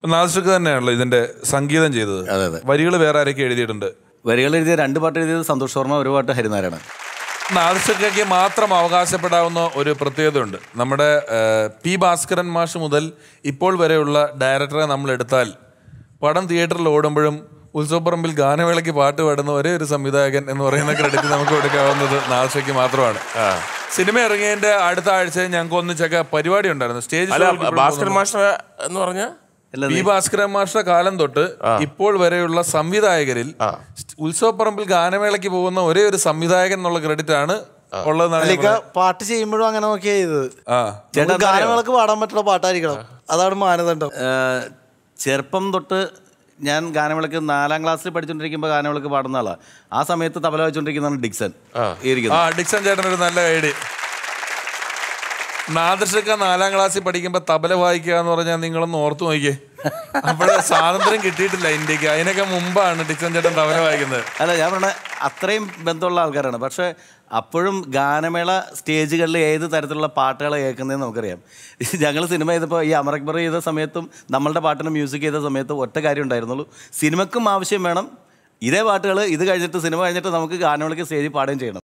നാസിക്ക് തന്നെയാണല്ലോ ഇതിന്റെ സംഗീതം ചെയ്തത് അതെ, അതെ. വരികൾ വേറെ ആരൊക്കെ എഴുതിയിട്ടുണ്ട് വരികൾ എഴുതിയ രണ്ട് പാട്ട് എഴുതിയത് സന്തോഷ് വർമ്മ ഒരു പാട്ട് ഹരിനാരായണൻ നാദിർഷയ്ക്ക് മാത്രം അവകാശപ്പെടാവുന്ന ഒരു പ്രത്യേകതയുണ്ട് നമ്മുടെ ഏഹ്, പി ഭാസ്കരൻ മാഷ് മുതൽ ഇപ്പോൾ വരെയുള്ള ഡയറക്ടറെ നമ്മൾ എടുത്താൽ പടം തിയേറ്ററിൽ ഓടുമ്പോഴും ഉത്സവപ്പറമ്പിൽ ഗാനമേളയ്ക്ക് പാട്ട് പാടുന്ന ഒരേ ഒരു സംവിധായകൻ എന്ന് പറയുന്ന ക്രെഡിറ്റ് നമുക്ക് കൊടുക്കാവുന്നത് നാദിർഷയ്ക്ക് മാത്രമാണ് സിനിമ ഇറങ്ങിയതിന്റെ അടുത്ത ആഴ്ച ഞങ്ങൾക്ക് ഒന്നിച്ചൊക്കെ പരിപാടി ഉണ്ടായിരുന്നു സ്റ്റേജ് അല്ല ഷോയ്ക്ക് ഇപ്പോഴും ഭാസ്കർ മാസ്റ്റർ എന്ന് പറഞ്ഞ അല്ല പി ഭാസ്കരൻ മാഷ്ട കാലം തൊട്ട് ഇപ്പോൾ വരെയുള്ള സംവിധായകരിൽ ഉത്സവപ്പറമ്പിൽ ഗാനമേളയ്ക്ക് പോകുന്ന ഒരേ ഒരു സംവിധായകൻ എന്നുള്ള ക്രെഡിറ്റ് ആണ് ഉള്ളതെന്നാണ് ഞാൻ അല്ലെങ്കിൽ പാട്ട് ചെയ്യുമ്പോഴും അങ്ങനെ നോക്കിയാ ചെയ്തത് ആ നമുക്ക് ഗാനങ്ങൾക്ക് പാടാൻ പറ്റുന്ന പാട്ടായിരിക്കണം അതാണ് മാനദണ്ഡം ഏഹ്, ചെറുപ്പം തൊട്ട് ഞാൻ ഗാനവിളക്ക് നാലാം ക്ലാസ്സിൽ പഠിച്ചുകൊണ്ടിരിക്കുമ്പോൾ ഗാനവിളക്ക് പാടുന്ന ആളാണ് ആ സമയത്ത് തബല വെച്ചുകൊണ്ടിരിക്കുന്നതാണ് ഡിക്സൺ ഈ ആ ഇരിക്കുന്നത് ഡിക്സൺ ചേട്ടൻ ഒരു നല്ല ഐഡി നാദർശക്ക നാലാം ക്ലാസ്സിൽ പഠിക്കുമ്പോ തബല വായിക്കുക എന്ന് പറഞ്ഞാൽ നിങ്ങളൊന്ന് ഓർത്തു നോക്കിയേ അപ്പോഴേ സ്വാതന്ത്ര്യം കിട്ടിയിട്ടില്ല ഇന്ത്യക്ക് അതിനൊക്കെ മുമ്പാണ് ഡിക്സൺ ചേട്ടൻ തബല വായിക്കുന്നത് അല്ല ഞാൻ പറഞ്ഞ അത്രയും ബന്ധമുള്ള ആൾക്കാരാണ് പക്ഷേ അപ്പോഴും ഗാനമേള സ്റ്റേജുകളിൽ ഏത് തരത്തിലുള്ള പാട്ടുകൾ കേൾക്കുന്നതെന്ന് നമുക്കറിയാം ഞങ്ങൾ സിനിമ ചെയ്തപ്പോൾ ഈ അമറക്ബർ ചെയ്ത സമയത്തും നമ്മളുടെ പാട്ടിന് മ്യൂസിക് ചെയ്ത സമയത്തും ഒറ്റ കാര്യം ഉണ്ടായിരുന്നുള്ളൂ സിനിമക്കും ആവശ്യം വേണം ഇതേ പാട്ടുകൾ ഇത് കഴിഞ്ഞിട്ട് സിനിമ കഴിഞ്ഞിട്ട് നമുക്ക് ഗാനമേളയ്ക്ക് സ്റ്റേജിൽ പാടുകയും ചെയ്യണം